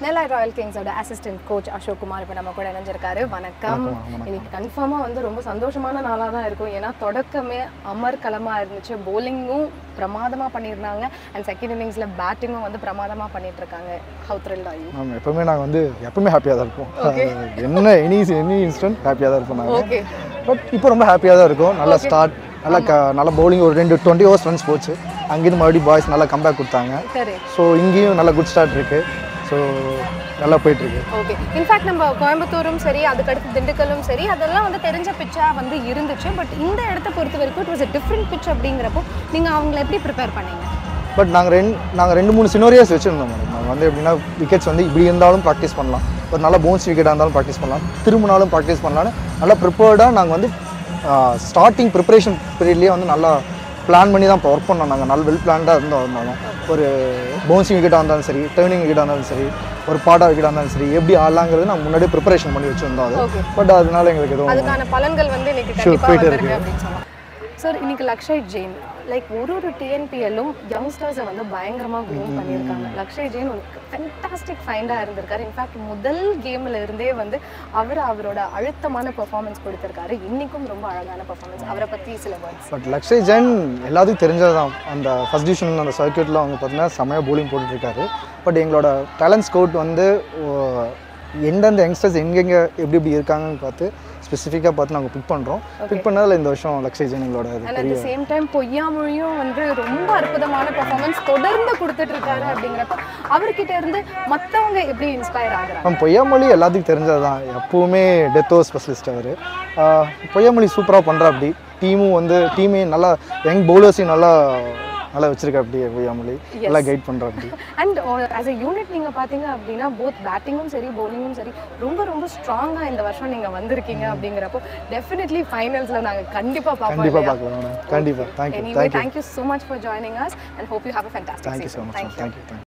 நெல்லா royal கிங்ஸோட assistant coach Ashok Kumar இப்போ நம்ம கூட இணைஞ்சிருக்காரு வணக்கம் இன்னைக்கு கன்ஃபார்மா வந்து ரொம்ப சந்தோஷமான நாளா தான் இருக்கும் ஏன்னா தொடக்கமே அமர்கலமா இருந்துச்சு bowling-உம் பிரமாதமா பண்ணியிருந்தாங்க அண்ட் செகண்ட் இன்னிங்ஸ்ல பேட்டிங்கும் வந்து பிரமாதமா பண்ணிட்டு இருக்காங்க ஹவு த்ரில் ஆர் யூ ஆமாம் எப்பவுமே நாங்கள் வந்து எப்பவுமே ஹாப்பியாக தான் இருப்போம் என்ன எனி எனி இன்ஸ்டன்ட் ஹாப்பியாக தான் இருப்போம் நாங்கள் ஓகே பட் இப்போ ரொம்ப ஹாப்பியாக தான் இருக்கும் நல்லா ஸ்டார்ட் நல்லா க நல்ல பவுலிங் ஒரு ரெண்டு டுவெண்ட்டி ஹவர்ஸ் ரன்ஸ் போச்சு அங்கேருந்து மறுபடியும் பாய்ஸ் நல்லா கம்பேக் கொடுத்தாங்க சரி ஸோ இங்கேயும் நல்ல குட் ஸ்டார்ட் இருக்குது ஸோ நல்லா போயிட்டுருக்கு ஓகே இன்ஃபேக்ட் நம்ம கோயம்புத்தூரும் சரி அதுக்கடுத்து திண்டுக்கல்லும் சரி அதெல்லாம் வந்து தெரிஞ்ச பிச்சா வந்து இருந்துச்சு பட் இந்த இடத்த பொறுத்த வரைக்கும் it was a different pitch அப்படிங்கிறப்போ நீங்க அவங்கள எப்படி ப்ரிப்பேர் பண்ணீங்க பட் நாங்கள் ரெண்டு நாங்கள் ரெண்டு மூணு சினோரியாஸ் வச்சுருந்தோம் மேடம் நாங்கள் வந்து எப்படின்னா விக்கெட்ஸ் வந்து இப்படி இருந்தாலும் ப்ராக்டிஸ் பண்ணலாம் ஒரு நல்ல பவுன்ஸ் விக்கெட்டாக இருந்தாலும் ப்ராக்டிஸ் பண்ணலாம் திரும்பினாலும் ப்ராக்டிஸ் பண்ணலாம்னு நல்லா ப்ரிப்பேர்டாக நாங்கள் வந்து ஸ்டார்டிங் ப்ரிப்பரேஷன் பீரியட்லேயே வந்து நல்லா பிளான் பண்ணி தான் ஒர்க் பண்ணோம் நாங்கள் நல்ல வெல் பிளான்டாக இருந்தோம் இருந்தாலும் ஒரு பவுன்சிங் விக்கெட்டாக இருந்தாலும் சரி டேர்னிங் விக்கெட்டாக இருந்தாலும் சரி ஒரு பாடா விக்கெட்டாக இருந்தாலும் சரி எப்படி ஆடலாங்கிறது நாங்கள் முன்னாடியே ப்ரிப்பரேஷன் பண்ணி வச்சுருந்தோம் அது Okay. பட் அதனால எங்களுக்கு எதுவும் அதுக்கான பலன்கள் வந்து இன்னைக்கு Sure, கண்டிப்பா போயிட்டு வந்திருக்கு இருக்கு. அப்படின்னு சொல்லலாம் சார் இன்னைக்கு லக்ஷய் ஜெயின் லைக் ஒரு ஒரு டிஎன்பிஎல்லும் யங்ஸ்டர்ஸை வந்து பயங்கரமா க்ரூம் பண்ணியிருக்காங்க லக்ஷய் ஜெயின் ஒரு ஃபென்டாஸ்டிக் ஃபைண்டாக இருந்திருக்காரு இன்ஃபேக்ட் முதல் கேம்ல இருந்தே வந்து அவர் அவரோட அழுத்தமான பெர்ஃபார்மன்ஸ் கொடுத்திருக்காரு இன்னைக்கும் ரொம்ப அழகான பெர்ஃபார்மன்ஸ் அவரை பத்தி சில வேர்ட்ஸ் பட் லக்ஷய் ஜெயின் எல்லாத்துக்கும் தெரிஞ்சது தான் அந்த ஃபஸ்ட் டிவிஷன் அந்த சர்க்கியூட்டில் அவங்க பார்த்தீங்கன்னா செமையாக போலிங் போட்டுட்ருக்காரு பட் எங்களோட டேலண்ட் ஸ்கவுட் வந்து ஓ, எந்தெந்த யங்ஸ்டர்ஸ் எங்கெங்கே எப்படி எப்படி இருக்காங்கன்னு பார்த்து ஸ்பெசிஃபிக்காக பார்த்து நாங்கள் பிக் பண்ணுறோம் பிக் பண்ணதில் இந்த வருஷம் லக்ஷய் ஜெயின் எங்களோட இது and at the same time பொய்யாமொழியும் வந்து ரொம்ப அற்புதமான பெர்ஃபார்மன்ஸ் தொடர்ந்து கொடுத்துட்டு இருக்காரு அப்படிங்கிறப்ப அவர்கிட்ட இருந்து மத்தவங்க எப்படி இன்ஸ்பயர் ஆகுறாங்க மேம் பொய்யாமொழி எல்லாத்துக்கும் தெரிஞ்சது தான் எப்போவுமே டெத்தோ ஸ்பெஷலிஸ்ட் அவர் பொய்யாமொழி சூப்பராக பண்ணுறா அப்படி டீமும் வந்து டீமே நல்லா யங் பவுலர்ஸையும் நல்லா நல்லா வச்சிருக்கா அப்படி பொய்யாமொழி நல்லா கைட் பண்ணுறா அப்படி அண்ட் ஆஸ் அ யூனிட் நீங்க பாத்தீங்க அப்படின்னா போத் பேட்டிங்கும் சரி bowlingகும் சரி ரொம்ப ரொம்ப ஸ்ட்ராங்கா இந்த வருஷம் நீங்க வந்திருக்கீங்க அப்படிங்கிறப்போ டெஃபினெட்லி ஃபைனல்ஸ்ல நாங்க கண்டிப்பா பார்ப்போம் கண்டிப்பாக இல்லையா? பார்க்கலாம் மேடம் கண்டிப்பாக thank you Anyway, thank you thank you so much for joining us and hope you have a fantastic thank you so season. Much Thank you. Thank you thank you